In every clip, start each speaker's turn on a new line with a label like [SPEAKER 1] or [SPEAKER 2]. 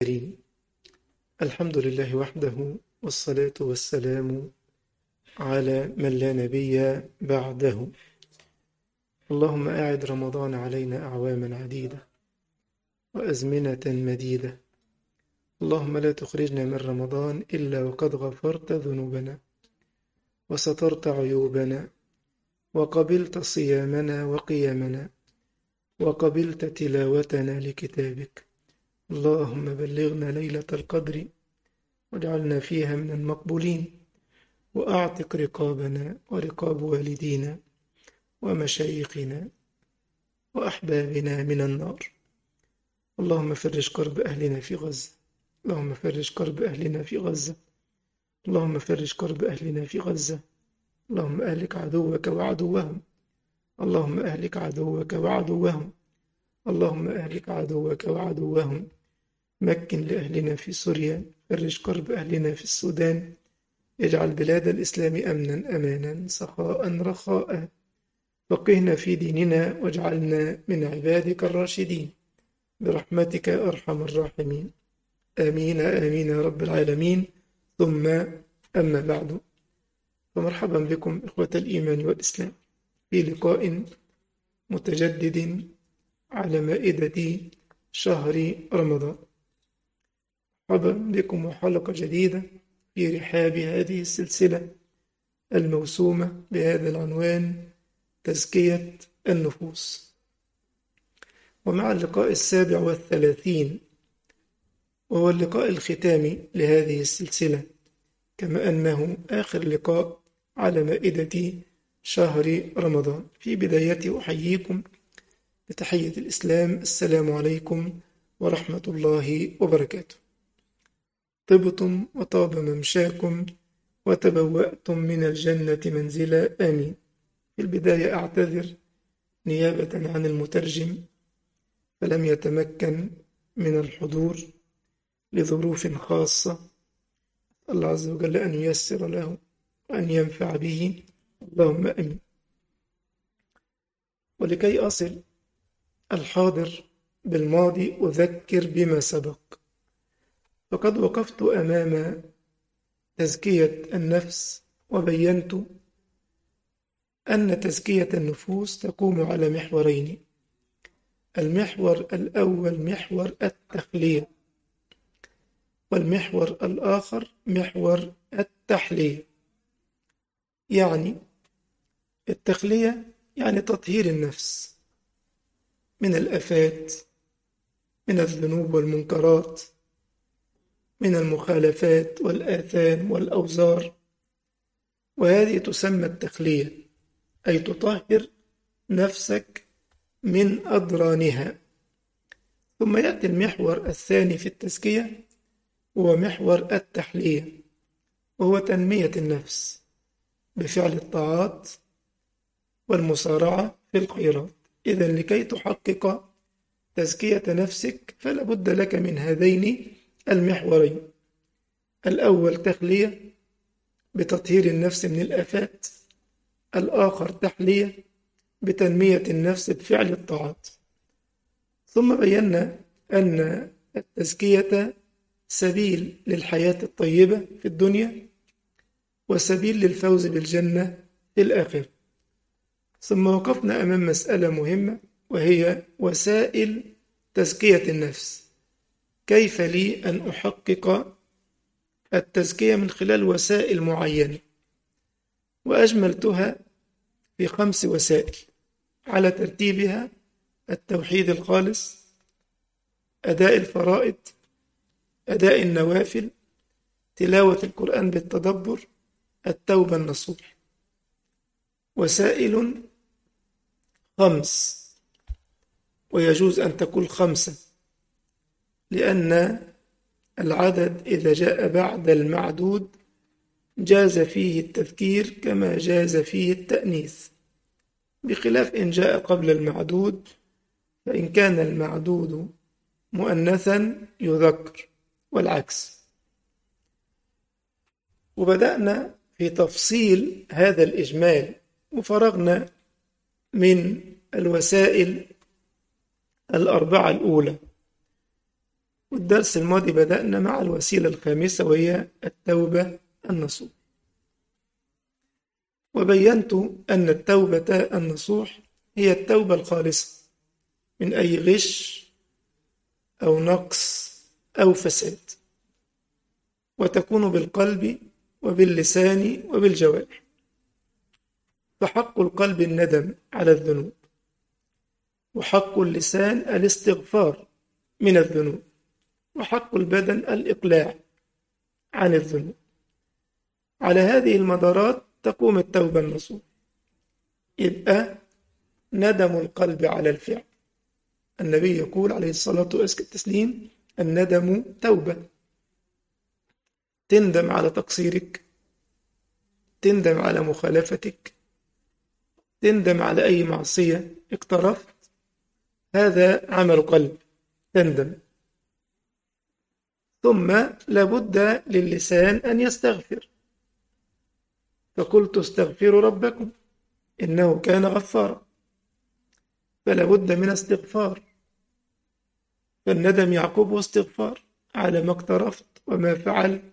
[SPEAKER 1] الكريم الحمد لله وحده والصلاة والسلام على من لا نبي بعده اللهم أعد رمضان علينا أعواما عديدة وأزمنة مديدة اللهم لا تخرجنا من رمضان إلا وقد غفرت ذنوبنا وسترت عيوبنا وقبلت صيامنا وقيامنا وقبلت تلاوتنا لكتابك اللهم بلغنا ليلة القدر واجعلنا فيها من المقبولين وأعتق رقابنا ورقاب والدينا ومشايخنا وأحبابنا من النار اللهم فرج كرب أهلنا في غزة اللهم فرج كرب أهلنا في غزة اللهم فرج كرب أهلنا في غزة اللهم أهلك عدوك وعدوهم اللهم أهلك عدوك وعدوهم اللهم أهلك عدوك وعدوهم مكن لأهلنا في سوريا فرج كرب أهلنا في السودان اجعل بلاد الإسلام أمنا أمانا سخاء رخاء فقهنا في ديننا واجعلنا من عبادك الراشدين برحمتك أرحم الراحمين آمين آمين يا رب العالمين ثم أما بعد فمرحبا بكم إخوة الإيمان والإسلام في لقاء متجدد على مائدة شهر رمضان مرحبا بكم وحلقة جديدة في رحاب هذه السلسلة الموسومة بهذا العنوان تزكية النفوس ومع اللقاء السابع والثلاثين وهو اللقاء الختامي لهذه السلسلة كما أنه آخر لقاء على مائدة شهر رمضان في بدايته أحييكم بتحية الإسلام السلام عليكم ورحمة الله وبركاته طبتم وطاب ممشاكم وتبوأتم من الجنة منزلا آمين في البداية أعتذر نيابة عن المترجم فلم يتمكن من الحضور لظروف خاصة الله عز وجل أن ييسر له وأن ينفع به اللهم أمين ولكي أصل الحاضر بالماضي أذكر بما سبق فقد وقفت أمام تزكية النفس وبينت أن تزكية النفوس تقوم على محورين المحور الأول محور التخلية والمحور الآخر محور التحلية يعني التخلية يعني تطهير النفس من الآفات من الذنوب والمنكرات من المخالفات والآثام والأوزار وهذه تسمى التخلية أي تطهر نفسك من أضرانها ثم يأتي المحور الثاني في التزكية هو محور التحلية وهو تنمية النفس بفعل الطاعات والمسارعة في الخيرات إذا لكي تحقق تزكية نفسك فلا بد لك من هذين المحورين الأول تخلية بتطهير النفس من الآفات الآخر تحلية بتنمية النفس بفعل الطاعات ثم بينا أن التزكية سبيل للحياة الطيبة في الدنيا وسبيل للفوز بالجنة في الآخرة ثم وقفنا أمام مسألة مهمة وهي وسائل تزكية النفس كيف لي أن أحقق التزكية من خلال وسائل معينة وأجملتها في خمس وسائل على ترتيبها التوحيد الخالص أداء الفرائض أداء النوافل تلاوة القرآن بالتدبر التوبة النصوح وسائل خمس ويجوز أن تكون خمسة لأن العدد إذا جاء بعد المعدود جاز فيه التذكير كما جاز فيه التأنيث بخلاف إن جاء قبل المعدود فإن كان المعدود مؤنثا يذكر والعكس وبدأنا في تفصيل هذا الإجمال وفرغنا من الوسائل الأربعة الأولى والدرس الماضي بدأنا مع الوسيلة الخامسة وهي التوبة النصوح وبينت أن التوبة النصوح هي التوبة الخالصة من أي غش أو نقص أو فساد وتكون بالقلب وباللسان وبالجوارح فحق القلب الندم على الذنوب وحق اللسان الاستغفار من الذنوب وحق البدن الإقلاع عن الذنوب على هذه المدارات تقوم التوبة النصوح يبقى ندم القلب على الفعل النبي يقول عليه الصلاة والتسليم الندم توبة تندم على تقصيرك تندم على مخالفتك تندم على أي معصية اقترفت هذا عمل قلب تندم ثم لابد للسان أن يستغفر فقلت استغفروا ربكم إنه كان غفارا فلا بد من استغفار فالندم يعقوب استغفار على ما اقترفت وما فعلت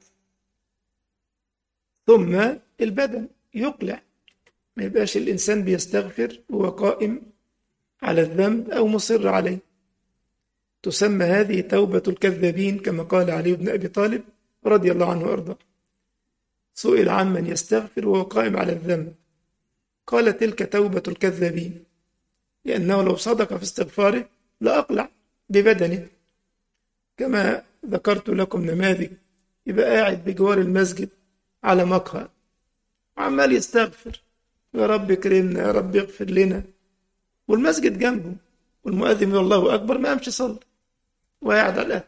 [SPEAKER 1] ثم البدن يقلع ما يبقاش الإنسان بيستغفر وهو قائم على الذنب أو مصر عليه تسمى هذه توبة الكذابين كما قال علي بن أبي طالب رضي الله عنه وأرضاه سئل عمن يستغفر وهو قائم على الذنب قال تلك توبة الكذابين لأنه لو صدق في استغفاره لأقلع ببدنه كما ذكرت لكم نماذج يبقى قاعد بجوار المسجد على مقهى وعمال يستغفر يا رب اكرمنا يا رب اغفر لنا والمسجد جنبه والمؤذن يقول الله أكبر ما قامش يصلي وقاعد على القهوة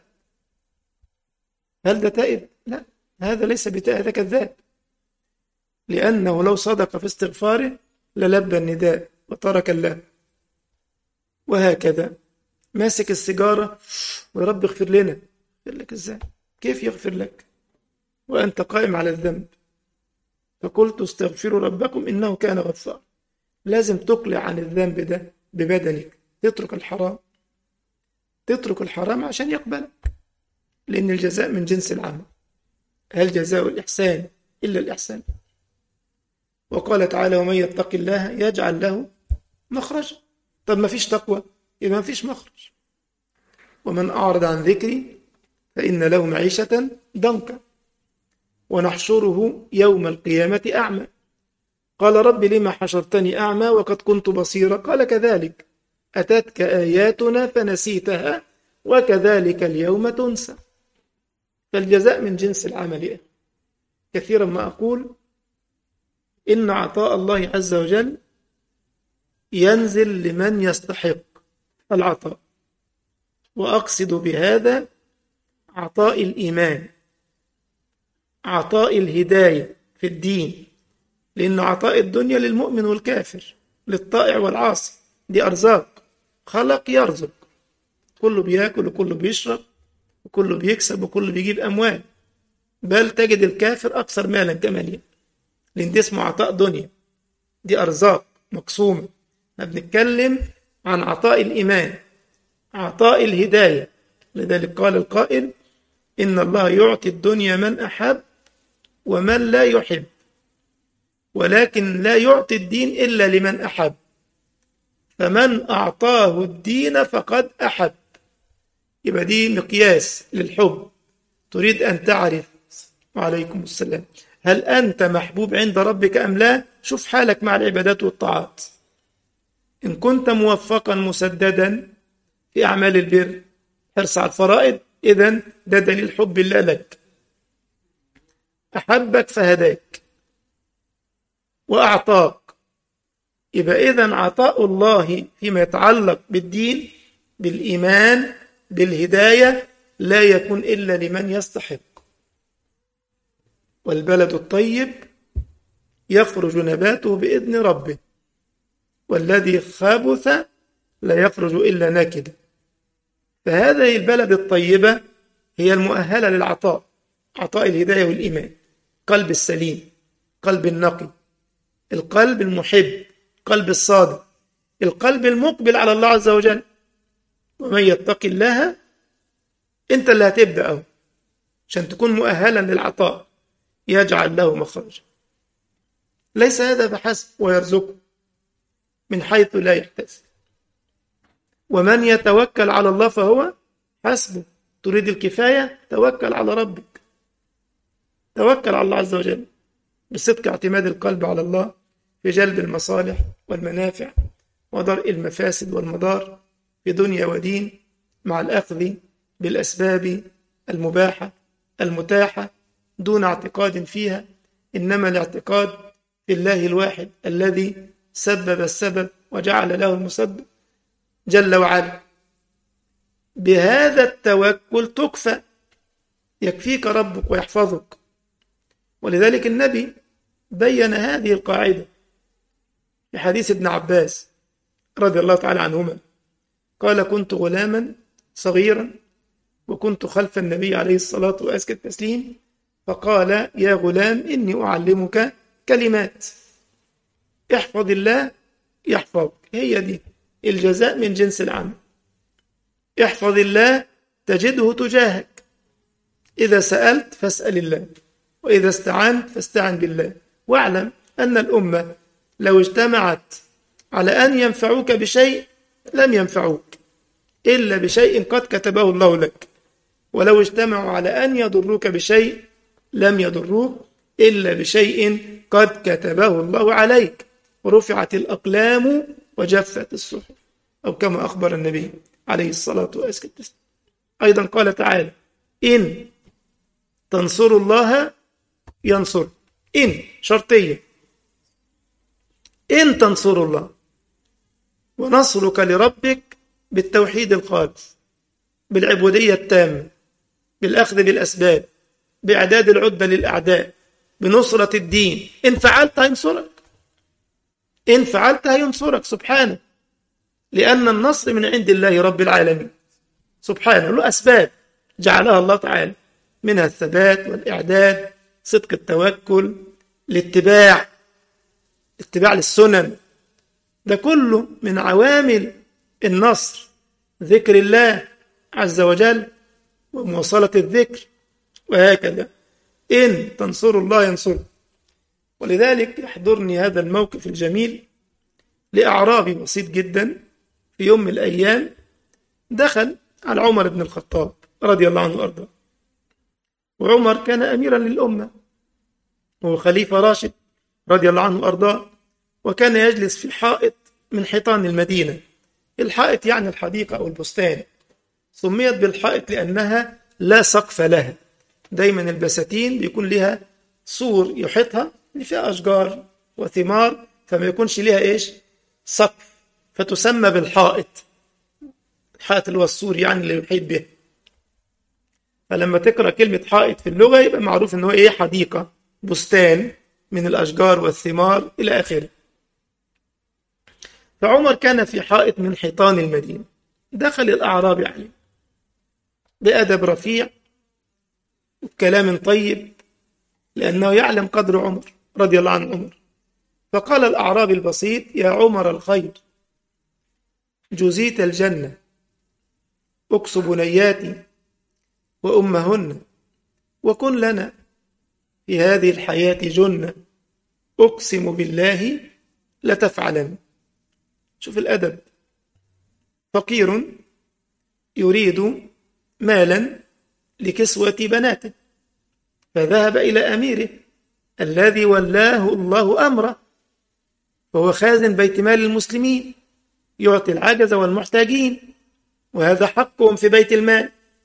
[SPEAKER 1] هل ده تائب؟ لا هذا ليس بتائب هذا كذاب لأنه لو صدق في استغفاره للبى النداء وترك الله وهكذا ماسك السيجارة ويا رب اغفر لنا يقول لك ازاي كيف يغفر لك وأنت قائم على الذنب فقلت استغفروا ربكم إنه كان غفار لازم تقلع عن الذنب ده ببدنك تترك الحرام تترك الحرام عشان يقبلك لأن الجزاء من جنس العمل هل جزاء الإحسان إلا الإحسان وقال تعالى ومن يتق الله يجعل له مخرجا طب ما فيش تقوى يبقى ما فيش مخرج ومن أعرض عن ذكري فإن له معيشة ضنكا ونحشره يوم القيامة أعمى قال رب لما حشرتني أعمى وقد كنت بصيرا قال كذلك أتتك آياتنا فنسيتها وكذلك اليوم تنسى فالجزاء من جنس العمل كثيرا ما أقول إن عطاء الله عز وجل ينزل لمن يستحق العطاء وأقصد بهذا عطاء الإيمان عطاء الهداية في الدين لأن عطاء الدنيا للمؤمن والكافر للطائع والعاصي دي أرزاق خلق يرزق كله بياكل وكله بيشرب وكله بيكسب وكله بيجيب أموال بل تجد الكافر أكثر مالا كماليا لأن دي اسمه عطاء دنيا دي أرزاق مقسومة احنا بنتكلم عن عطاء الإيمان عطاء الهداية لذلك قال القائل إن الله يعطي الدنيا من أحب ومن لا يحب ولكن لا يعطي الدين إلا لمن أحب فمن أعطاه الدين فقد أحب يبقى دي مقياس للحب تريد أن تعرف وعليكم السلام هل أنت محبوب عند ربك أم لا شوف حالك مع العبادات والطاعات إن كنت موفقا مسددا في أعمال البر حرص على الفرائض إذا ده دليل حب الله لك أحبك فهداك وأعطاك يبقى إذا عطاء الله فيما يتعلق بالدين بالإيمان بالهداية لا يكون إلا لمن يستحق والبلد الطيب يخرج نباته بإذن ربه والذي خبث لا يخرج إلا ناكدا فهذه البلد الطيبة هي المؤهلة للعطاء عطاء الهداية والإيمان قلب السليم قلب النقي القلب المحب قلب الصادق القلب المقبل على الله عز وجل ومن يتق الله انت اللي هتبدأ اهو عشان تكون مؤهلا للعطاء يجعل له مخرجا ليس هذا فحسب ويرزقه من حيث لا يحتسب ومن يتوكل على الله فهو حسبه تريد الكفاية توكل على ربك توكل على الله عز وجل بصدق اعتماد القلب على الله في جلب المصالح والمنافع ودرء المفاسد والمضار في دنيا ودين مع الأخذ بالأسباب المباحة المتاحة دون اعتقاد فيها إنما الاعتقاد في الله الواحد الذي سبب السبب وجعل له المسبب جل وعلا بهذا التوكل تكفى يكفيك ربك ويحفظك ولذلك النبي بين هذه القاعدة في حديث ابن عباس رضي الله تعالى عنهما قال كنت غلاما صغيرا وكنت خلف النبي عليه الصلاة وأزكى التسليم فقال يا غلام إني أعلمك كلمات احفظ الله يحفظك هي دي الجزاء من جنس العمل احفظ الله تجده تجاهك إذا سألت فاسأل الله وإذا استعنت فاستعن بالله واعلم أن الأمة لو اجتمعت على أن ينفعوك بشيء لم ينفعوك إلا بشيء قد كتبه الله لك ولو اجتمعوا على أن يضروك بشيء لم يضروك إلا بشيء قد كتبه الله عليك ورفعت الأقلام وجفت الصحف أو كما أخبر النبي عليه الصلاة والسلام أيضا قال تعالى إن تنصروا الله ينصر إن شرطية إن تنصروا الله ونصرك لربك بالتوحيد الخالص بالعبودية التامة بالأخذ بالأسباب بإعداد العدة للأعداء بنصرة الدين إن فعلت هينصرك إن فعلت هينصرك سبحانه لأن النصر من عند الله رب العالمين سبحانه له أسباب جعلها الله تعالى منها الثبات والإعداد صدق التوكل الاتباع اتباع للسنن ده كله من عوامل النصر ذكر الله عز وجل ومواصلة الذكر وهكذا إن تنصروا الله ينصركم ولذلك يحضرني هذا الموقف الجميل لأعرابي بسيط جدا في يوم من الأيام دخل على عمر بن الخطاب رضي الله عنه وأرضاه وعمر كان أميرا للأمة وهو خليفة راشد رضي الله عنه وأرضاه وكان يجلس في حائط من حيطان المدينة الحائط يعني الحديقة أو البستان سميت بالحائط لأنها لا سقف لها دايما البساتين بيكون لها سور يحيطها اللي فيها أشجار وثمار فما يكونش لها إيش سقف فتسمى بالحائط الحائط اللي هو السور يعني اللي يحيط به فلما تقرأ كلمة حائط في اللغة يبقى معروف إن هو إيه حديقة بستان من الأشجار والثمار إلى آخره فعمر كان في حائط من حيطان المدينة دخل الأعرابي عليه بأدب رفيع وكلام طيب لأنه يعلم قدر عمر رضي الله عن عمر فقال الأعرابي البسيط يا عمر الخير جزيت الجنة أكس بنياتي وأمهن وكن لنا في هذه الحياة جنة أقسم بالله لتفعلن شوف الأدب فقير يريد مالا لكسوة بناته فذهب إلى أميره الذي ولاه الله أمره وهو خازن بيت مال المسلمين يعطي العجز والمحتاجين وهذا حقهم في بيت المال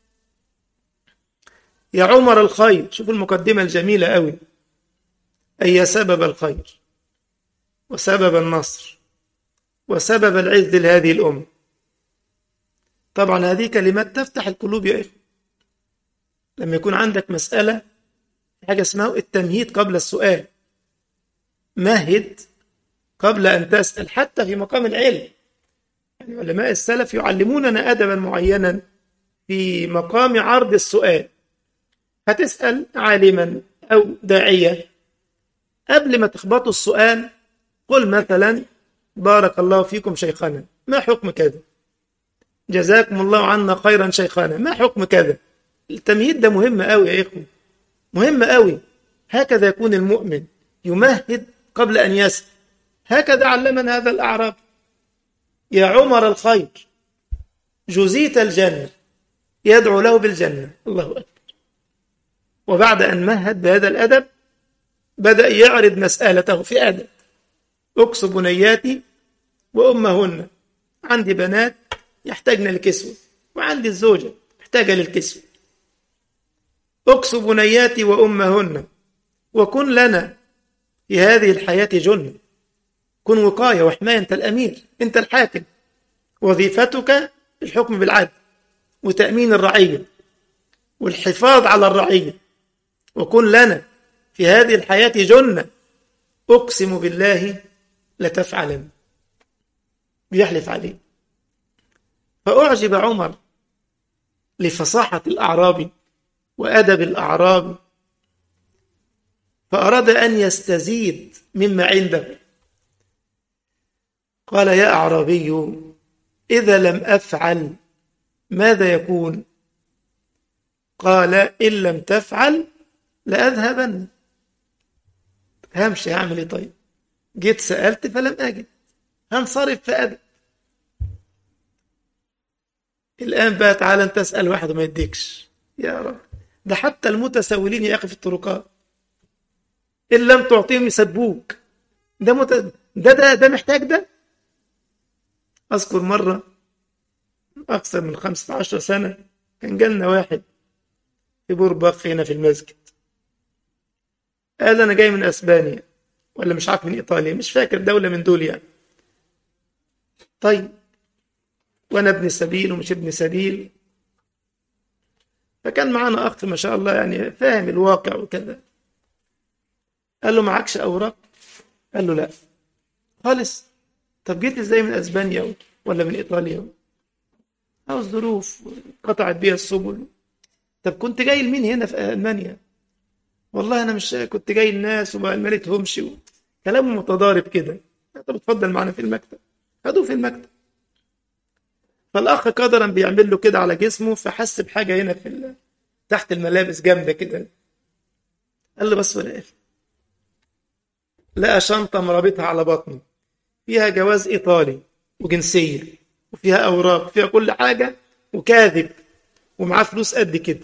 [SPEAKER 1] يا عمر الخير شوف المقدمة الجميلة قوي أي سبب الخير وسبب النصر وسبب العز لهذه الأمة طبعا هذه كلمات تفتح القلوب يا إخوة لما يكون عندك مسألة حاجة اسمها التمهيد قبل السؤال مهد قبل أن تسأل حتى في مقام العلم يعني علماء السلف يعلموننا أدبا معينا في مقام عرض السؤال هتسأل عالما أو داعية قبل ما تخبطوا السؤال قل مثلا بارك الله فيكم شيخنا ما حكم كذا جزاكم الله عنا خيرا شيخنا ما حكم كذا التمهيد ده مهم قوي يا إخوة مهم قوي هكذا يكون المؤمن يمهد قبل أن يسأل هكذا علمنا هذا الأعراب يا عمر الخير جزيت الجنة يدعو له بالجنة الله أكبر وبعد أن مهد بهذا الأدب بدأ يعرض مسألته في أدب أكس بنياتي وأمهن عندي بنات يحتاجن للكسوة وعندي الزوجة محتاجة للكسوة أكس بنياتي وأمهن وكن لنا في هذه الحياة جنة كن وقاية وحماية أنت الأمير أنت الحاكم وظيفتك الحكم بالعدل وتأمين الرعية والحفاظ على الرعية وكن لنا في هذه الحياة جنة أقسم بالله لتفعلن بيحلف عليه فأعجب عمر لفصاحة الأعرابي وأدب الأعرابي فأراد أن يستزيد مما عنده قال يا أعرابي إذا لم أفعل ماذا يكون قال إن لم تفعل لأذهبن همشي هعمل إيه طيب جيت سألت فلم أجد هنصرف في أدب الآن بقى تعالى أنت تسأل واحد وما يديكش يا رب ده حتى المتسولين يا أخي في الطرقات إن لم تعطيهم يسبوك ده مت... ده ده ده محتاج ده أذكر مرة أكثر من خمسة عشر سنة كان جالنا واحد في بورباق هنا في المسجد قال أنا جاي من أسبانيا ولا مش عارف من إيطاليا مش فاكر دولة من دول يعني طيب وأنا ابن سبيل ومش ابن سبيل فكان معانا أخ ما شاء الله يعني فاهم الواقع وكذا قال له معكش أوراق قال له لا خالص طب جيت ازاي من اسبانيا ولا من ايطاليا او الظروف قطعت بيها السبل طب كنت جاي لمين هنا في المانيا والله انا مش كنت جاي لناس وما لقيتهمش كلامه متضارب كده طب اتفضل معانا في المكتب خدوه في المكتب فالاخ قدرا بيعمل له كده على جسمه فحس بحاجه هنا في ال... تحت الملابس جامده كده قال له بس ولا لقى شنطه مرابطها على بطنه فيها جواز إيطالي وجنسية وفيها أوراق فيها كل حاجة وكاذب ومعاه فلوس قد كده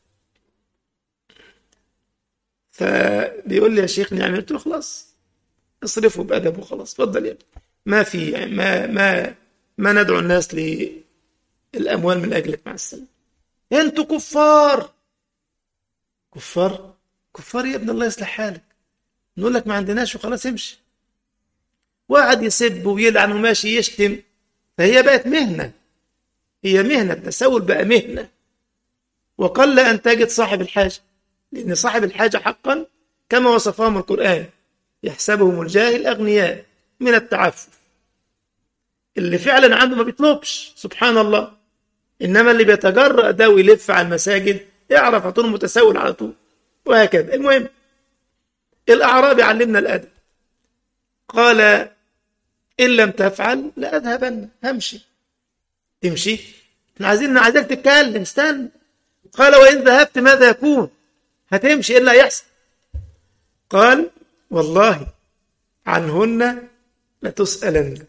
[SPEAKER 1] فبيقول لي يا شيخ نعمل قلت له خلاص اصرفه بأدب وخلاص اتفضل يا ابني ما في يعني ما ما ما ندعو الناس للأموال من أجلك مع السلامة أنتوا كفار كفار كفار يا ابن الله يصلح حالك نقول لك ما عندناش وخلاص امشي وقعد يسب ويلعن وماشي يشتم فهي بقت مهنة هي مهنة التسول بقى مهنة وقل أن تجد صاحب الحاجة لأن صاحب الحاجة حقا كما وصفهم القرآن يحسبهم الجاهل أغنياء من التعفف اللي فعلا عنده ما بيطلبش سبحان الله إنما اللي بيتجرأ ده ويلف على المساجد يعرف على طول متسول على طول وهكذا المهم الأعرابي علمنا الأدب قال إن لم تفعل لأذهبن همشي تمشي احنا عايزين عايزك تتكلم استنى قال وإن ذهبت ماذا يكون هتمشي إيه اللي هيحصل قال والله عنهن لتسألن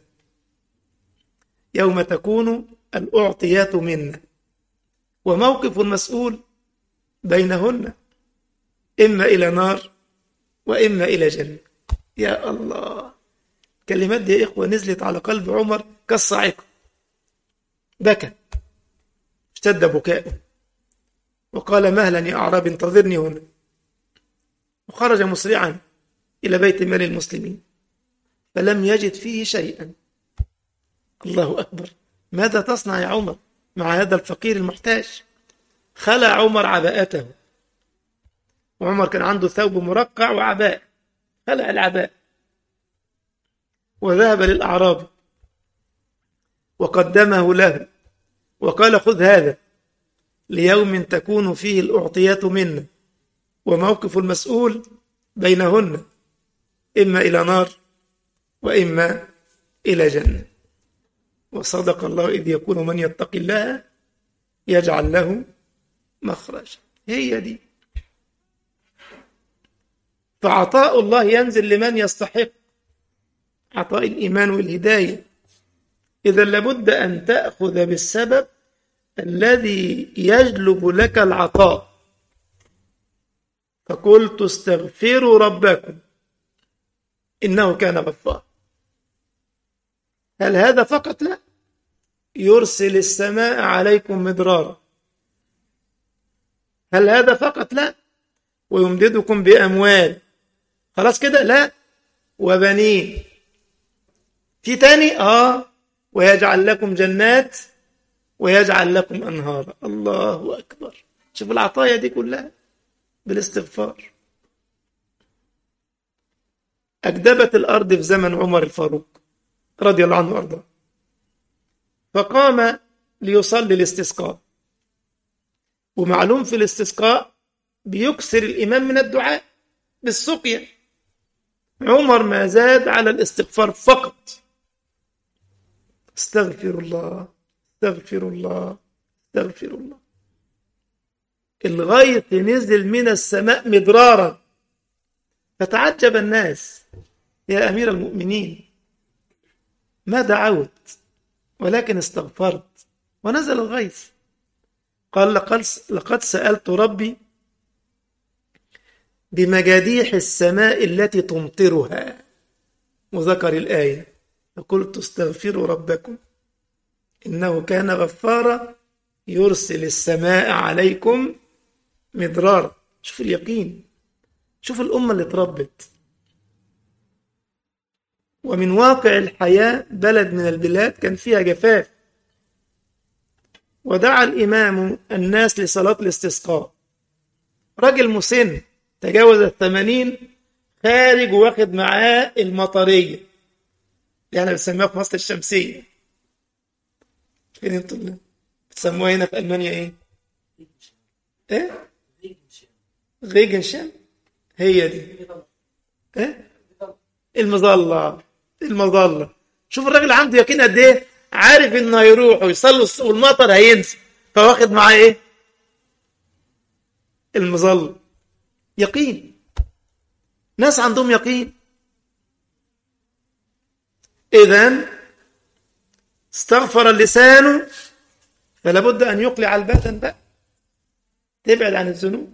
[SPEAKER 1] يوم تكون الأعطيات منا وموقف المسؤول بينهن إما إلى نار وإما إلى جنة يا الله الكلمات دي يا إخوة نزلت على قلب عمر كالصاعقة بكى اشتد بكاؤه وقال مهلا يا أعراب انتظرني هنا وخرج مسرعا إلى بيت مال المسلمين فلم يجد فيه شيئا الله أكبر ماذا تصنع يا عمر مع هذا الفقير المحتاج خلع عمر عباءته وعمر كان عنده ثوب مرقع وعباء خلع العباء وذهب للأعراب وقدمه له وقال خذ هذا ليوم تكون فيه الأعطيات منا وموقف المسؤول بينهن إما إلى نار وإما إلى جنة وصدق الله إذ يقول من يتقي الله يجعل له مخرجا هي دي فعطاء الله ينزل لمن يستحق عطاء الإيمان والهداية إذا لابد أن تأخذ بالسبب الذي يجلب لك العطاء فقلت استغفروا ربكم إنه كان غفارا هل هذا فقط لا يرسل السماء عليكم مدرارا هل هذا فقط لا ويمددكم بأموال خلاص كده لا وبنين في تاني آه ويجعل لكم جنات ويجعل لكم أنهارا الله أكبر شوف العطايا دي كلها بالاستغفار أكدبت الأرض في زمن عمر الفاروق رضي الله عنه وأرضاه فقام ليصلي الاستسقاء ومعلوم في الاستسقاء بيكسر الإمام من الدعاء بالسقيا عمر ما زاد على الاستغفار فقط استغفر الله استغفر الله استغفر الله الغيث نزل من السماء مدرارا فتعجب الناس يا أمير المؤمنين ما دعوت ولكن استغفرت ونزل الغيث قال لقد, لقد سألت ربي بمجاديح السماء التي تمطرها وذكر الآية فقلت استغفروا ربكم إنه كان غفارا يرسل السماء عليكم مدرارا شوف اليقين شوف الأمة اللي اتربت ومن واقع الحياة بلد من البلاد كان فيها جفاف ودعا الإمام الناس لصلاة الاستسقاء راجل مسن تجاوز الثمانين خارج واخد معاه المطرية اللي احنا بنسميها في مصر الشمسية فين انتوا اللي بتسموها هنا في ألمانيا ايه؟ ايه؟ ريجنشن هي دي ايه؟ المظلة المظلة شوف الراجل عنده يقين قد ايه عارف انه هيروح ويصلي والمطر هينزل فواخد معاه ايه المظلة يقين ناس عندهم يقين اذا استغفر اللسان فلا بد ان يقلع البدن بقى تبعد عن الذنوب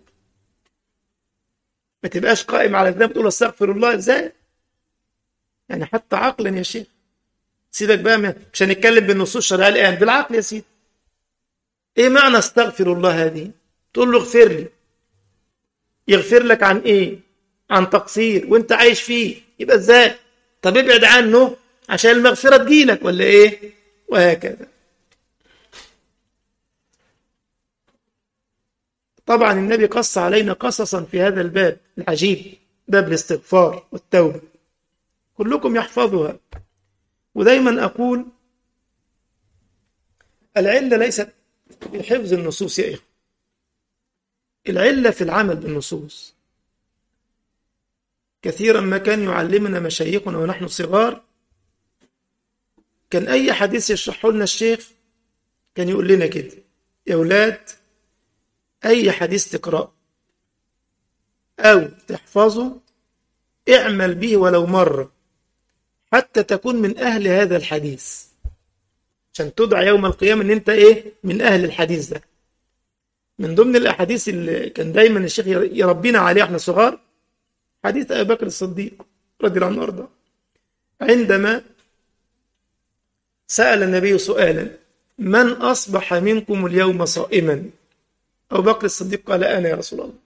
[SPEAKER 1] ما تبقاش قائم على الذنب تقول استغفر الله ازاي يعني حتى عقلا يا شيخ سيبك بقى مش هنتكلم بالنصوص الشرعيه الان بالعقل يا سيدي ايه معنى استغفر الله هذه تقول له اغفر لي يغفر لك عن ايه عن تقصير وانت عايش فيه يبقى ازاي طب ابعد عنه عشان المغفره تجيلك ولا ايه وهكذا طبعا النبي قص علينا قصصا في هذا الباب العجيب باب الاستغفار والتوبه كلكم يحفظها ودايما أقول العلة ليست في حفظ النصوص يا إخوة العلة في العمل بالنصوص كثيرا ما كان يعلمنا مشايخنا ونحن صغار كان أي حديث يشرحه لنا الشيخ كان يقول لنا كده يا أولاد أي حديث تقرأ أو تحفظه اعمل به ولو مرة حتى تكون من أهل هذا الحديث عشان تدعى يوم القيامة ان انت ايه من أهل الحديث ده من ضمن الأحاديث اللي كان دايما الشيخ يربينا عليه احنا صغار حديث أبي بكر الصديق رضي الله عنه وارضاه عندما سأل النبي سؤالا من أصبح منكم اليوم صائما أبو بكر الصديق قال أنا يا رسول الله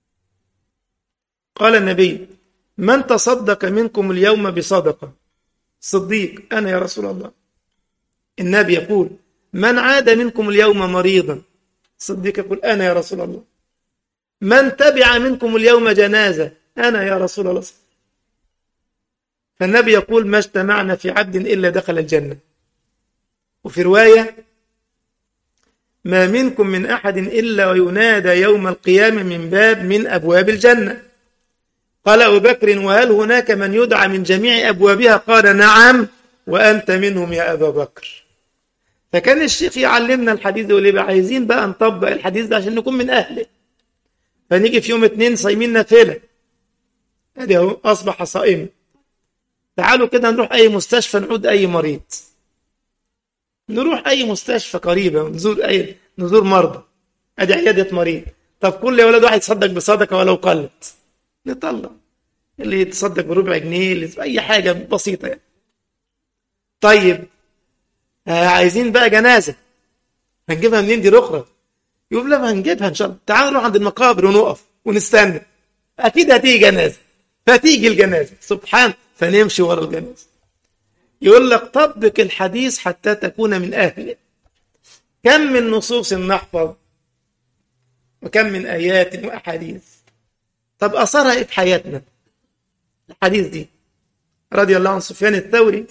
[SPEAKER 1] قال النبي من تصدق منكم اليوم بصدقة صديق أنا يا رسول الله النبي يقول من عاد منكم اليوم مريضا صديق يقول أنا يا رسول الله من تبع منكم اليوم جنازة أنا يا رسول الله فالنبي يقول ما اجتمعنا في عبد إلا دخل الجنة وفي رواية ما منكم من أحد إلا وينادى يوم القيامة من باب من أبواب الجنة قال أبو بكر وهل هناك من يدعى من جميع أبوابها قال نعم وأنت منهم يا أبا بكر فكان الشيخ يعلمنا الحديث يقول يبقى عايزين بقى نطبق الحديث ده عشان نكون من اهله فنيجي في يوم اتنين صايمين نافله ادي اهو اصبح صائم تعالوا كده نروح اي مستشفى نعود اي مريض نروح اي مستشفى قريبه نزور اي نزور مرضى ادي عياده مريض طب كل يا ولاد واحد يتصدق بصدقه ولو قلت نطلع اللي يتصدق بربع جنيه اللي اي حاجه بسيطه يعني طيب آه عايزين بقى جنازه هنجيبها منين دي اخرى يقول لا ما هنجيبها ان شاء الله تعالوا نروح عند المقابر ونقف ونستنى اكيد هتيجي جنازه فتيجي الجنازه سبحان فنمشي ورا الجنازه يقول لك طبق الحديث حتى تكون من اهله كم من نصوص نحفظ وكم من ايات واحاديث طب اثرها ايه في حياتنا الحديث دي رضي الله عن سفيان الثوري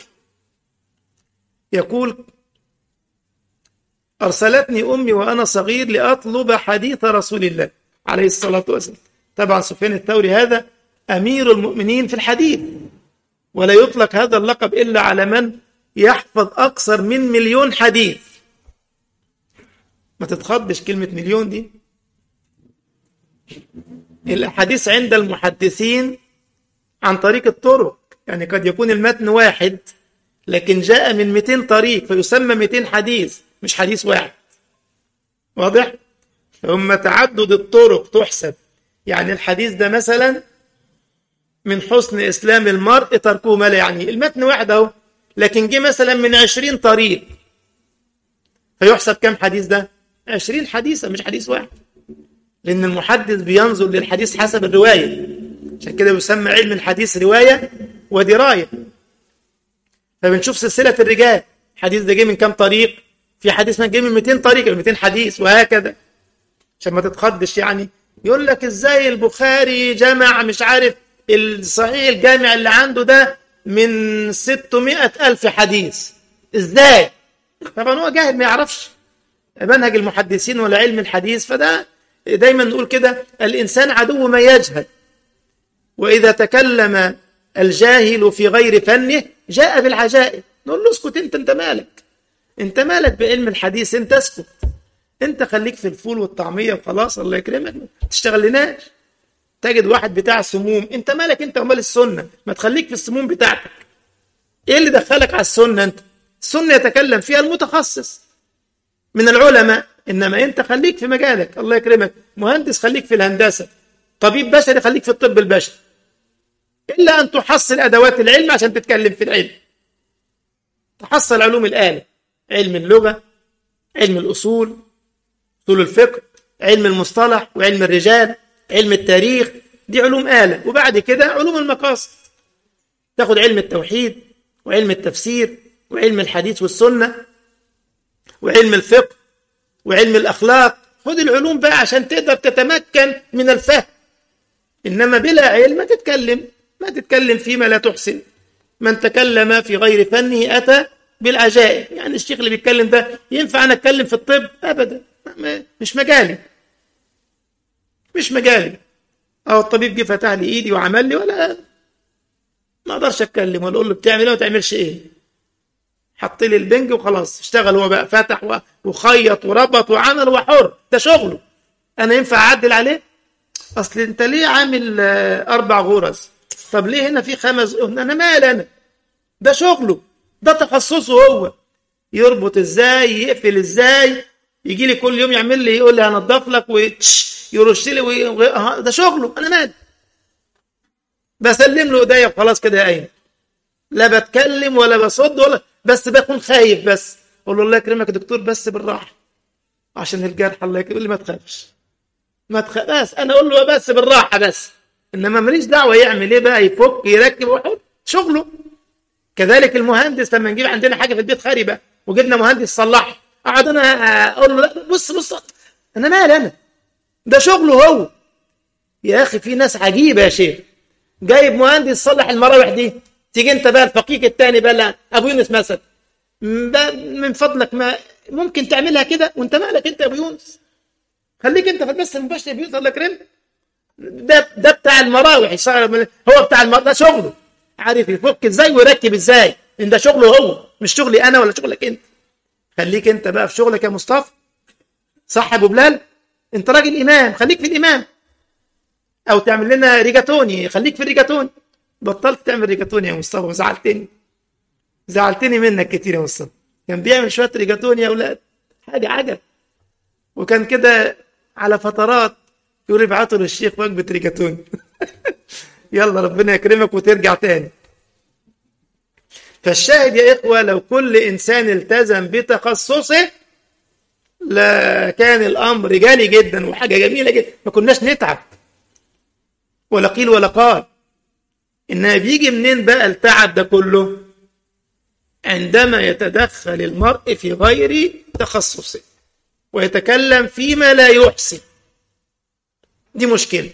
[SPEAKER 1] يقول أرسلتني أمي وأنا صغير لأطلب حديث رسول الله عليه الصلاة والسلام طبعا سفيان الثوري هذا أمير المؤمنين في الحديث ولا يطلق هذا اللقب إلا على من يحفظ أكثر من مليون حديث ما تتخضش كلمة مليون دي الأحاديث عند المحدثين عن طريق الطرق يعني قد يكون المتن واحد لكن جاء من 200 طريق فيسمى 200 حديث مش حديث واحد واضح ثم تعدد الطرق تحسب يعني الحديث ده مثلا من حسن إسلام المرء تركه ما لا يعني المتن واحد أهو لكن جه مثلا من 20 طريق فيحسب كم حديث ده 20 حديثا مش حديث واحد لأن المحدث بينظر للحديث حسب الرواية عشان كده يسمى علم الحديث رواية ودراية فبنشوف سلسلة الرجال الحديث ده جه من كام طريق في حديث ما جه من 200 طريق 200 حديث وهكذا عشان ما تتخضش يعني يقول لك ازاي البخاري جمع مش عارف الصحيح الجامع اللي عنده ده من 600 ألف حديث ازاي طبعا هو جاهل ما يعرفش منهج المحدثين ولا علم الحديث فده دايما نقول كده الإنسان عدو ما يجهل وإذا تكلم الجاهل في غير فنه جاء بالعجائب نقول له اسكت انت انت مالك انت مالك بعلم الحديث انت اسكت انت خليك في الفول والطعمية وخلاص الله يكرمك ما تشتغلناش تجد واحد بتاع سموم انت مالك انت ومال السنة ما تخليك في السموم بتاعتك ايه اللي دخلك على السنة انت السنة يتكلم فيها المتخصص من العلماء انما انت خليك في مجالك الله يكرمك مهندس خليك في الهندسة طبيب بشري خليك في الطب البشري إلا أن تحصل أدوات العلم عشان تتكلم في العلم تحصل علوم الآلة علم اللغة علم الأصول أصول الفقه علم المصطلح وعلم الرجال علم التاريخ دي علوم آلة وبعد كده علوم المقاصد تاخد علم التوحيد وعلم التفسير وعلم الحديث والسنة وعلم الفقه وعلم الأخلاق خد العلوم بقى عشان تقدر تتمكن من الفهم إنما بلا علم ما تتكلم ما تتكلم فيما لا تحسن من تكلم في غير فنه أتى بالعجائب يعني الشيخ اللي بيتكلم ده ينفع أنا أتكلم في الطب أبدا مش مجالي مش مجالي أو الطبيب جه فتح لي إيدي وعمل لي ولا ما أقدرش أتكلم ولا أقول له بتعمل إيه وما تعملش إيه حط لي البنج وخلاص اشتغل هو بقى فتح وخيط وربط وعمل وحر ده شغله أنا ينفع أعدل عليه أصل أنت ليه عامل أربع غرز طب ليه هنا في خمس انا مال انا ده شغله ده تخصصه هو يربط ازاي يقفل ازاي يجي لي كل يوم يعمل لي يقول لي هنضف لك ويرش لي وي... ده شغله انا مال بسلم له ايديا وخلاص كده يا ايمن لا بتكلم ولا بصد ولا بس بكون خايف بس اقول له الله يكرمك يا دكتور بس بالراحه عشان الجرح الله يكرمك يقول لي ما تخافش ما تخاف بس انا اقول له بس بالراحه بس انما ماليش دعوه يعمل ايه بقى يفك يركب ويحط شغله كذلك المهندس لما نجيب عندنا حاجه في البيت خاربه وجبنا مهندس صلحها اقعد انا اقول له لا بص بص انا مال انا ده شغله هو يا اخي في ناس عجيبه يا شيخ جايب مهندس يصلح المراوح دي تيجي انت بقى الفقيق الثاني بقى لا ابو يونس مثلا من فضلك ما ممكن تعملها كده وانت مالك انت يا ابو يونس خليك انت في البث المباشر يا ابو يونس الله يكرمك ده ده بتاع المراوح هو بتاع المراوح ده شغله عارف يفك ازاي ويركب ازاي ان ده شغله هو مش شغلي انا ولا شغلك انت خليك انت بقى في شغلك يا مصطفى صح يا ابو بلال انت راجل امام خليك في الامام او تعمل لنا ريجاتوني خليك في الريجاتوني بطلت تعمل ريجاتوني يا مصطفى وزعلتني زعلتني منك كتير يا مصطفى كان بيعمل شويه ريجاتوني يا اولاد حاجه عجب وكان كده على فترات يقول ابعتوا للشيخ وجبه ريجاتوني يلا ربنا يكرمك وترجع تاني فالشاهد يا إخوة لو كل إنسان التزم بتخصصه لكان الأمر رجالي جدا وحاجة جميلة جدا ما كناش نتعب ولا قيل ولا قال إنها بيجي منين بقى التعب ده كله عندما يتدخل المرء في غير تخصصه ويتكلم فيما لا يحسن دي مشكلة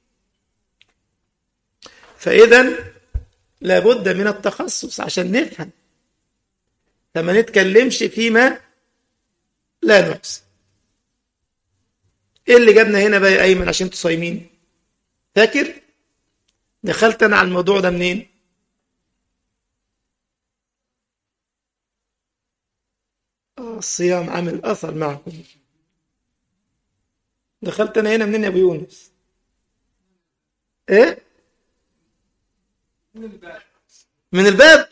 [SPEAKER 1] فإذا لابد من التخصص عشان نفهم فما نتكلمش فيما لا نحسن ايه اللي جابنا هنا بقى يا ايمن عشان انتوا صايمين فاكر دخلت انا على الموضوع ده منين آه الصيام عامل اثر معكم دخلت انا هنا منين يا ابو يونس ايه من الباب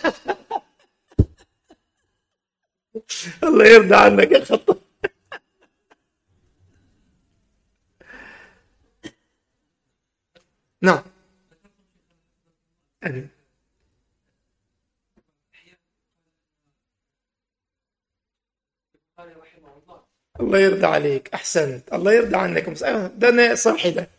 [SPEAKER 1] الله يرضى عنك يا خطاب نعم أمين. الله يرضى عليك أحسنت الله يرضى عنك ده أنا صاحي ده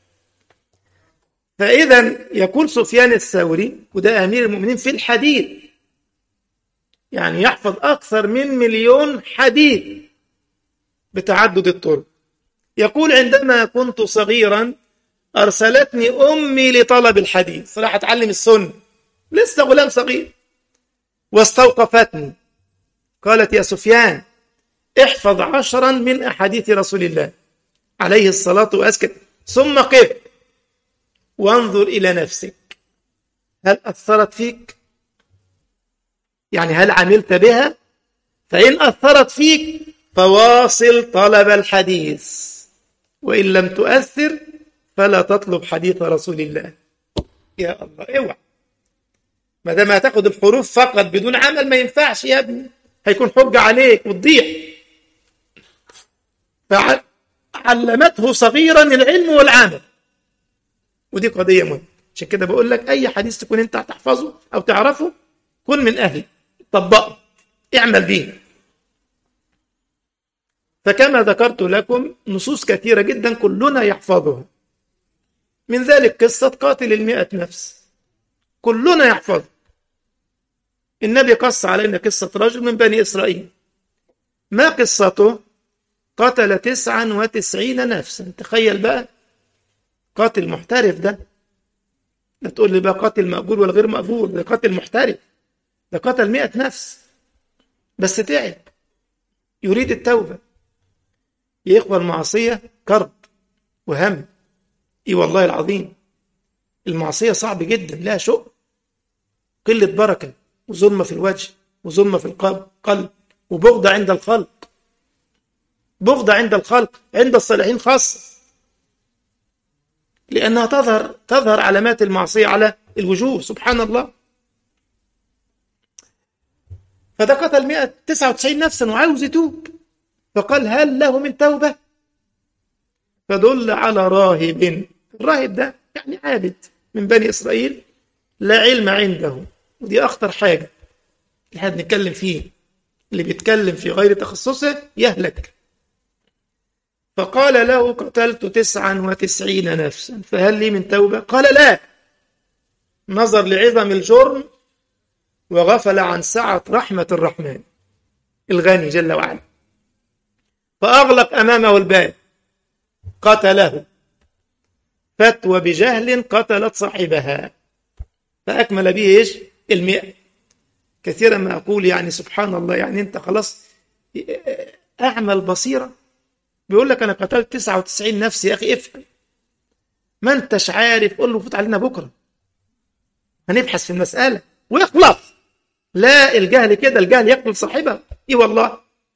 [SPEAKER 1] فإذا يقول سفيان الثوري وده أمير المؤمنين في الحديث يعني يحفظ أكثر من مليون حديث بتعدد الطرق يقول عندما كنت صغيرا أرسلتني أمي لطلب الحديث راح أتعلم السنة لسه غلام صغير واستوقفتني قالت يا سفيان احفظ عشرا من أحاديث رسول الله عليه الصلاة والسلام ثم قف وانظر إلى نفسك هل أثرت فيك؟ يعني هل عملت بها؟ فإن أثرت فيك فواصل طلب الحديث وإن لم تؤثر فلا تطلب حديث رسول الله يا الله اوعى ما دام هتاخد الحروف فقط بدون عمل ما ينفعش يا ابني هيكون حجة عليك وتضيع فعلمته صغيرا العلم والعمل ودي قضية مهمة عشان كده بقول لك أي حديث تكون أنت هتحفظه أو تعرفه كن من أهله طبقه اعمل به فكما ذكرت لكم نصوص كثيرة جدا كلنا يحفظها من ذلك قصة قاتل المئة نفس كلنا يحفظ النبي قص علينا قصة رجل من بني إسرائيل ما قصته قتل تسعا وتسعين نفسا تخيل بقى قاتل محترف ده لا تقول لي بقى قاتل مأجور ولا غير مأجور ده قاتل محترف ده قتل مئة نفس بس تعب يريد التوبة يا إخوة المعصية كرب وهم إي والله العظيم المعصية صعب جدا لها شؤم قلة بركة وظلمة في الوجه وظلمة في القلب وبغضة عند الخلق بغضة عند الخلق عند الصالحين خاصة لأنها تظهر تظهر علامات المعصية على الوجوه سبحان الله فده قتل 199 نفسا وعاوز يتوب فقال هل له من توبة فدل على راهب الراهب ده يعني عابد من بني إسرائيل لا علم عنده ودي أخطر حاجة اللي احنا بنتكلم فيه اللي بيتكلم في غير تخصصه يهلك فقال له قتلت تسعا وتسعين نفسا فهل لي من توبة قال لا نظر لعظم الجرم وغفل عن سعة رحمة الرحمن الغني جل وعلا فأغلق أمامه الباب قتله فتوى بجهل قتلت صاحبها فأكمل به إيش المئة كثيرا ما أقول يعني سبحان الله يعني أنت خلاص أعمى البصيرة بيقول لك أنا قتلت 99 نفس يا أخي افهم ما أنتش عارف قول له فوت علينا بكرة هنبحث في المسألة ويخلص لا الجهل كده الجهل يقتل صاحبه اي والله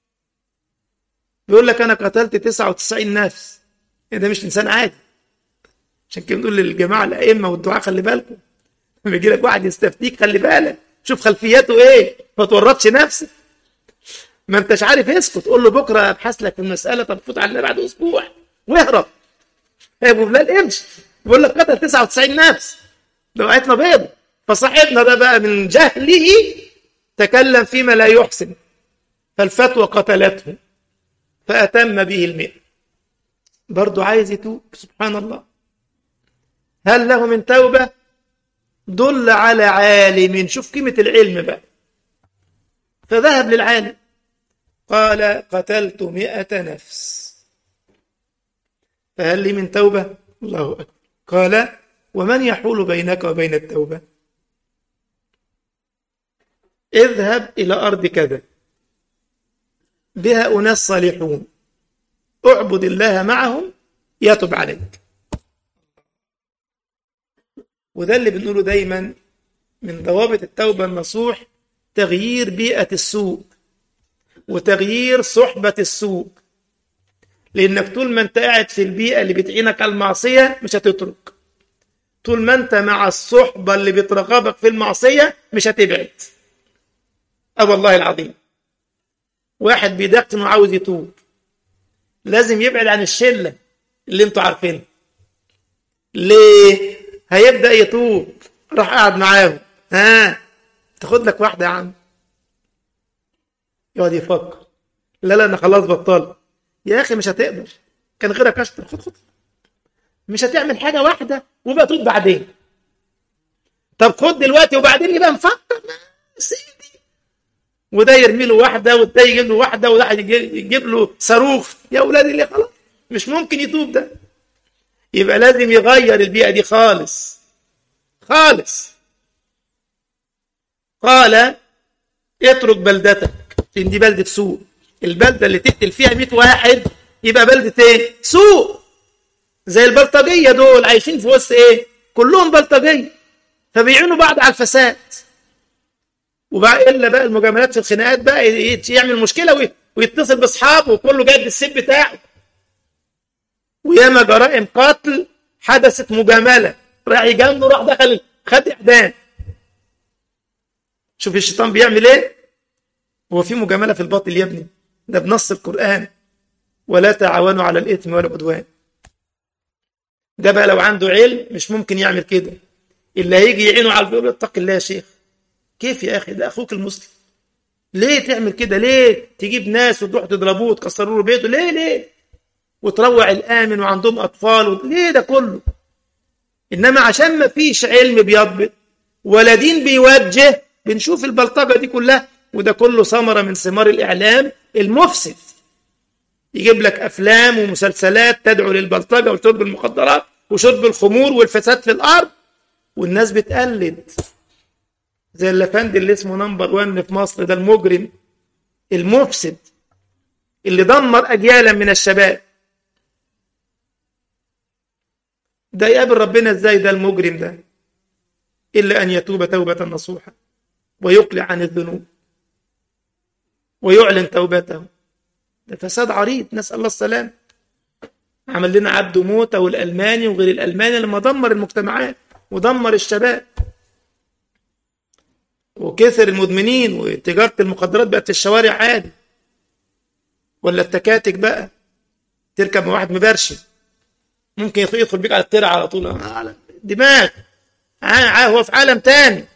[SPEAKER 1] بيقول لك انا قتلت 99 نفس ده مش انسان عادي عشان كده بنقول للجماعه الائمه والدعاء خلي بالكم لما يجي لك واحد يستفتيك خلي بالك شوف خلفياته ايه ما تورطش نفسك ما انتش عارف اسكت قول له بكره ابحث لك في المساله طب فوت علينا بعد اسبوع واهرب يا ابو بلال امشي بيقول لك قتل 99 نفس ده وقعتنا بيض فصاحبنا ده بقى من جهله تكلم فيما لا يحسن فالفتوى قتلته فأتم به المئة برضه عايز يتوب سبحان الله هل له من توبة دل على عالم شوف قيمة العلم بقى فذهب للعالم قال قتلت مئة نفس فهل لي من توبة الله أكبر قال ومن يحول بينك وبين التوبة اذهب إلى أرض كذا بها أناس صالحون اعبد الله معهم يتب عليك وده اللي بنقوله دايما من ضوابط التوبة النصوح تغيير بيئة السوء وتغيير صحبة السوء لأنك طول ما أنت قاعد في البيئة اللي بتعينك على المعصية مش هتترك طول ما أنت مع الصحبة اللي بترغبك في المعصية مش هتبعد أه والله العظيم واحد بيدقن وعاوز يتوب لازم يبعد عن الشلة اللي انتوا عارفينها ليه هيبدأ يتوب راح قاعد معاهم ها تاخد لك واحدة يا عم يقعد يفكر لا لا انا خلاص بطلت يا اخي مش هتقدر كان غيرك اشطر خد خد مش هتعمل حاجة واحدة وبقى توب بعدين طب خد دلوقتي وبعدين يبقى نفكر سيدي وده يرمي له واحده وده يجيب له واحده وده يجيب له صاروخ يا اولادي اللي خلاص مش ممكن يتوب ده يبقى لازم يغير البيئه دي خالص خالص قال اترك بلدتك لان دي بلده سوء البلده اللي تقتل فيها 100 واحد يبقى بلده ايه سوء زي البلطجيه دول عايشين في وسط ايه كلهم بلطجيه فبيعينوا بعض على الفساد وبقى الا بقى المجاملات في الخناقات بقى يعمل مشكله ويتصل باصحابه وكله جايب السيب بتاعه وياما جرائم قتل حدثت مجامله راح يجامله راح دخل خد اعدام شوف الشيطان بيعمل ايه هو في مجامله في الباطل يا ابني ده بنص القران ولا تعاونوا على الاثم والعدوان ده بقى لو عنده علم مش ممكن يعمل كده اللي هيجي يعينه على البيت اتق الله يا شيخ كيف يا اخي ده اخوك المسلم ليه تعمل كده ليه تجيب ناس وتروح تضربوه وتكسروا له بيته ليه ليه وتروع الامن وعندهم اطفال و... ليه ده كله انما عشان ما فيش علم بيضبط ولا دين بيوجه بنشوف البلطجه دي كلها وده كله ثمره من ثمار الاعلام المفسد يجيب لك افلام ومسلسلات تدعو للبلطجه وشرب المخدرات وشرب الخمور والفساد في الارض والناس بتقلد زي اللافندي اللي اسمه نمبر 1 في مصر ده المجرم المفسد اللي دمر اجيالا من الشباب ده يقابل ربنا ازاي ده المجرم ده الا ان يتوب توبه نصوحه ويقلع عن الذنوب ويعلن توبته ده فساد عريض نسال الله السلام عمل لنا عبده موته والالماني وغير الالماني لما دمر المجتمعات ودمر الشباب وكثر المدمنين وتجارة المخدرات بقت في الشوارع عادي ولا التكاتك بقى تركب مع واحد مبرشم ممكن يدخل بيك على الترعة على طول دماغ هو في عالم تاني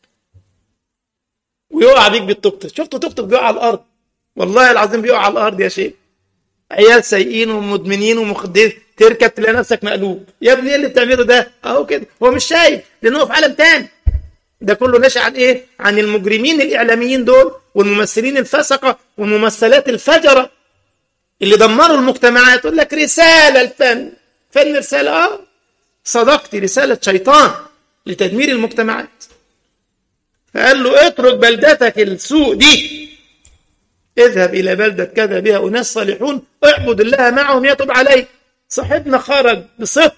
[SPEAKER 1] ويقع بيك بالتوك توك شفتوا توك توك بيقع على الارض والله العظيم بيقع على الارض يا شيخ عيال سايقين ومدمنين ومخدرين تركب تلاقي نفسك مقلوب يا ابني ايه اللي بتعمله ده اهو كده هو مش شايف لان هو في عالم تاني ده كله ناشئ عن ايه عن المجرمين الاعلاميين دول والممثلين الفسقه والممثلات الفجره اللي دمروا المجتمعات يقول لك رساله الفن فن رساله اه صدقتي رساله شيطان لتدمير المجتمعات فقال له اترك بلدتك السوء دي اذهب الى بلده كذا بها اناس صالحون اعبد الله معهم يتوب عليك صاحبنا خرج بصدق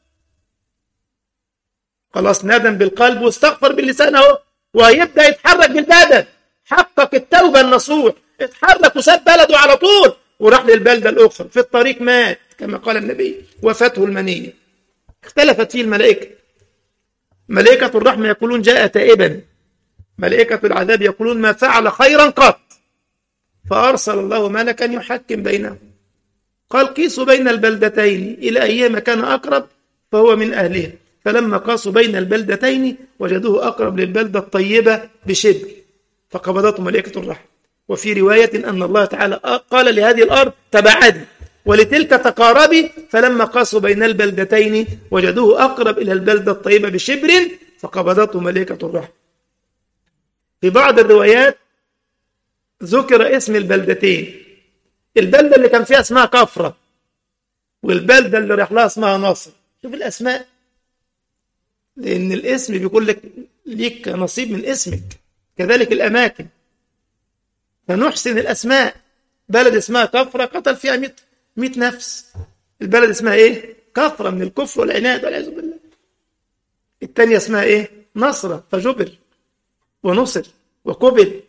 [SPEAKER 1] خلاص ندم بالقلب واستغفر باللسان اهو وهيبدا يتحرك بالبدن حقق التوبه النصوح اتحرك وساب بلده على طول وراح للبلدة الأخرى في الطريق مات كما قال النبي وفاته المنية اختلفت فيه الملائكة ملائكة الرحمة يقولون جاء تائبا ملائكة العذاب يقولون ما فعل خيرا قط فأرسل الله ملكا يحكم بينهم قال قيسوا بين البلدتين إلى أيام كان أقرب فهو من أهلها فلما قاسوا بين البلدتين وجدوه أقرب للبلدة الطيبة بشبر فقبضته ملائكة الرحمة وفي رواية أن الله تعالى قال لهذه الأرض تبعدي ولتلك تقاربي فلما قاسوا بين البلدتين وجدوه أقرب إلى البلدة الطيبة بشبر فقبضته ملائكة الرحمة في بعض الروايات ذكر اسم البلدتين البلدة اللي كان فيها اسمها كفرة والبلدة اللي راح لها اسمها نصر شوف الأسماء لأن الاسم بيقول لك ليك نصيب من اسمك كذلك الأماكن فنحسن الأسماء بلد اسمها كفرة قتل فيها 100 100 نفس البلد اسمها إيه؟ كفرة من الكفر والعناد والعياذ بالله الثانية اسمها إيه؟ نصرة فجبر ونصر وقبل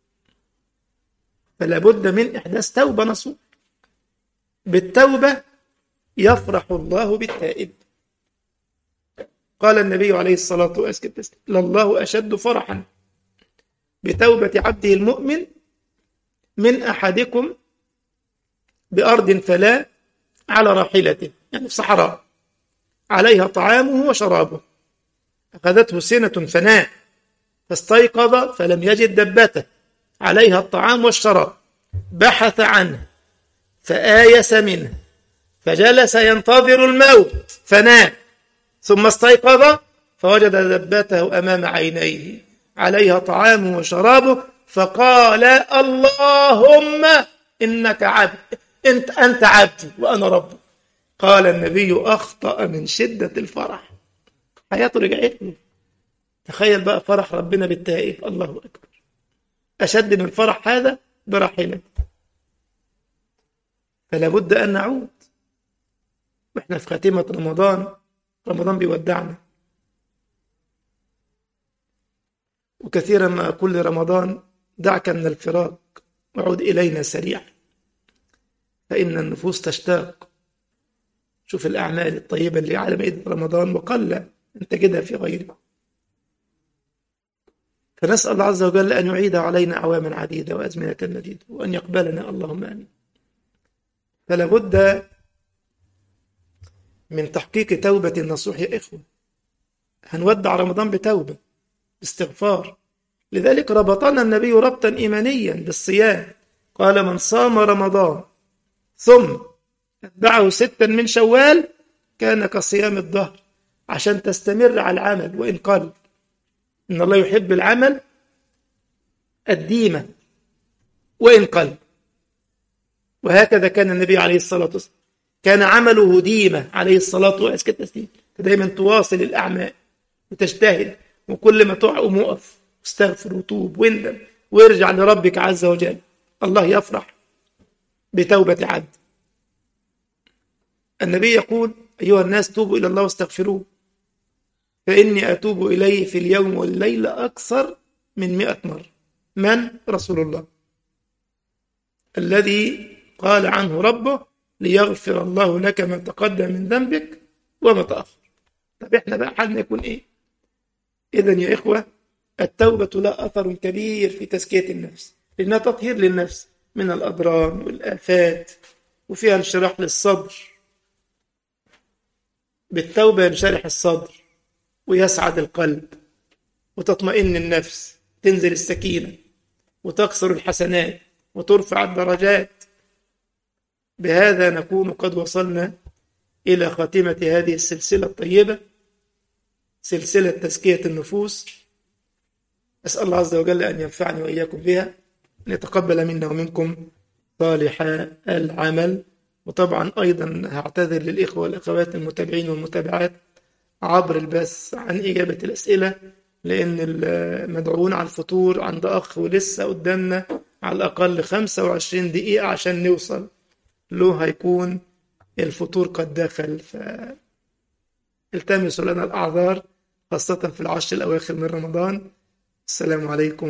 [SPEAKER 1] فلا بد من إحداث توبة نصوح بالتوبة يفرح الله بالتائب قال النبي عليه الصلاة والسلام لله أشد فرحا بتوبة عبده المؤمن من أحدكم بأرض فلا على راحلته يعني في صحراء عليها طعامه وشرابه أخذته سنة فناء فاستيقظ فلم يجد دبته عليها الطعام والشراب بحث عنه فآيس منه فجلس ينتظر الموت فنام ثم استيقظ فوجد دبته أمام عينيه عليها طعامه وشرابه فقال اللهم إنك عبد أنت, أنت عبدي وأنا ربك قال النبي أخطأ من شدة الفرح حياته رجعت له تخيل بقى فرح ربنا بالتائب الله أكبر أشد من الفرح هذا برحلة فلا بد أن نعود وإحنا في خاتمة رمضان رمضان بيودعنا وكثيرا ما أقول لرمضان دعك من الفراق وعود إلينا سريعا فإن النفوس تشتاق شوف الأعمال الطيبة اللي على مائدة رمضان وقل أن تجدها في غيره فنسأل الله عز وجل أن يعيد علينا أعواما عديدة وأزمنة مديدة وأن يقبلنا اللهم آمين فلا بد من تحقيق توبة النصوح يا إخوة هنودع رمضان بتوبة باستغفار لذلك ربطنا النبي ربطا إيمانيا بالصيام قال من صام رمضان ثم أتبعه ستا من شوال كان كصيام الظهر عشان تستمر على العمل وإن قل إن الله يحب العمل الديمة وإن قل وهكذا كان النبي عليه الصلاة والسلام كان عمله ديمة عليه الصلاة والسلام دايما تواصل الأعمال وتجتهد وكل ما تقع قوم وقف واستغفر وتوب واندم وارجع لربك عز وجل الله يفرح بتوبة عبد النبي يقول أيها الناس توبوا إلى الله واستغفروه فإني أتوب إليه في اليوم والليلة أكثر من مئة مرة من؟ رسول الله الذي قال عنه ربه ليغفر الله لك ما تقدم من ذنبك وما تأخر طب احنا بقى حالنا يكون ايه اذا يا إخوة التوبة لها أثر كبير في تزكية النفس لأنها تطهير للنفس من الأضرار والآفات وفيها انشراح للصدر بالتوبة ينشرح الصدر ويسعد القلب وتطمئن النفس تنزل السكينة وتكسر الحسنات وترفع الدرجات بهذا نكون قد وصلنا إلى خاتمة هذه السلسلة الطيبة سلسلة تزكية النفوس أسأل الله عز وجل أن ينفعني وإياكم بها أن يتقبل منا ومنكم صالح العمل وطبعا أيضا هعتذر للإخوة والأخوات المتابعين والمتابعات عبر البث عن إجابة الأسئلة لأن المدعوون على الفطور عند أخ ولسه قدامنا على الأقل 25 دقيقة عشان نوصل له هيكون الفطور قد دخل فالتمسوا لنا الأعذار خاصة في العشر الأواخر من رمضان السلام عليكم